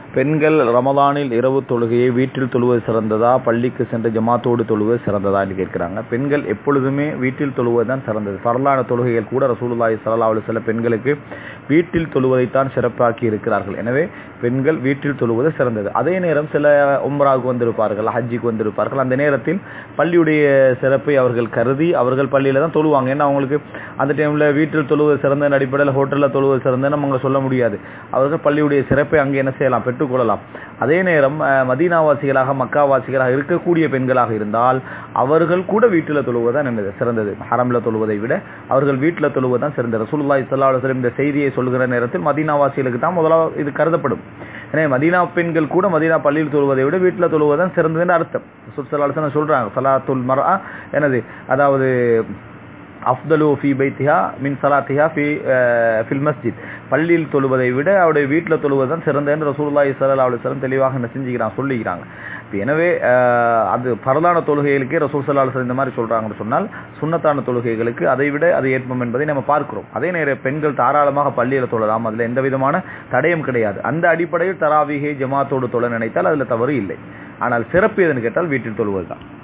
பெண்கள் ரமலானில் இரவு தொழுகையை வீட்டில் தொழுவது சிறந்ததா பள்ளிக்கு சென்று ஜமாத்தோடு தொழுவது சிறந்ததா என்று கேட்கிறாங்க பெண்கள் எப்பொழுதுமே வீட்டில் தொழுவது தான் சிறந்தது பரலான தொழுகைகள் கூட ரசூலுல்லாஹி ஸல்லல்லாஹு அலைஹி வஸல்லம் பெண்களுக்கு வீட்டில் தொழுவதைத்தான் சிறப்பாக்கி இருக்கிறார்கள் எனவே பெண்கள் வீட்டில் தொழுவது சிறந்தது அதே நேரம் சில உம்ராவுக்கு வந்திருப்பார்கள் ஹஜ்ஜிக்கு வந்திருப்பார்கள் அந்த நேரத்தில் பள்ளியுடைய சிறப்பை அவர்கள் கருதி அவர்கள் பள்ளியில தான் தொழுவாங்க ஏன்னா அவங்களுக்கு அந்த டைம்ல வீட்டில் தொழுவது சிறந்த அடிப்படையில் ஹோட்டலில் தொழுவது சிறந்தன்னு நம்ம சொல்ல முடியாது அவர்கள் பள்ளியுடைய சிறப்பை அங்கே என்ன செய்யலாம் பெற்றுக்கொள்ளலாம் அதே நேரம் அஹ், மதீனாவாசிகளாக மக்காவாசிகளாக இருக்கக்கூடிய பெண்களாக இருந்தால் அவர்கள் கூட வீட்டில் தொழுவதுதான் என்னது சிறந்தது ஹரம்ல தொழுவதை விட அவர்கள் வீட்டில் தொழுவதுதான் சிறந்தது ரசூலுல்லாஹி ஸல்லல்லாஹு அலைஹி வஸல்லம் இந்த செய்தியை சொல்கிற நேரத்தில் மதீனாவாசிகளுக்கு தான் முதலாவது இது கருதப்படும் எனவே மதீனா பெண்கள் கூட மதீனா பள்ளியில் தொழுவதை விட வீட்டில் தொழுவதுதான் சிறந்ததுன்னு அர்த்தம் ரசூல் ஸல்லல்லாஹு அலைஹி வஸல்லம் சொல்றாங்க சலாத்துல் மர்ஆ என்னது அதாவது அஃப்தலு ஃபி பைத்திஹா மின் சலாத்திஹா ஃபி அஹ், ஃபில் மஸ்ஜித் பள்ளியில் தொழுவதை விட அவருடைய வீட்டில் தொழுவது தான் சிறந்தன்னு ரசூலுல்லாஹி ஸல்லல்லாஹு அலைஹி வஸல்லம் தெளிவாக என்ன செஞ்சுக்கிறாங்க சொல்லிக்கிறாங்க இப்ப எனவே அஹ், அது பரலான தொழுகைகளுக்கே ரசூல் ஸல்லல்லாஹு அலைஹி வஸல்லம் இந்த மாதிரி சொல்றாங்கன்னு சொன்னால் சுன்னத்தான தொழுகைகளுக்கு அதை விட அது ஏற்பம் என்பதை நம்ம பார்க்கிறோம் அதே நேரம் பெண்கள் தாராளமாக பள்ளியில் தொழலாம் அதுல எந்த விதமான தடயம் கிடையாது அந்த அடிப்படையில் தராவிகை ஜமாத்தோடு தொழ நினைத்தால் அதுல தவறு இல்லை ஆனால் சிறப்பு எதுன்னு கேட்டால் வீட்டில் தொழுவது தான்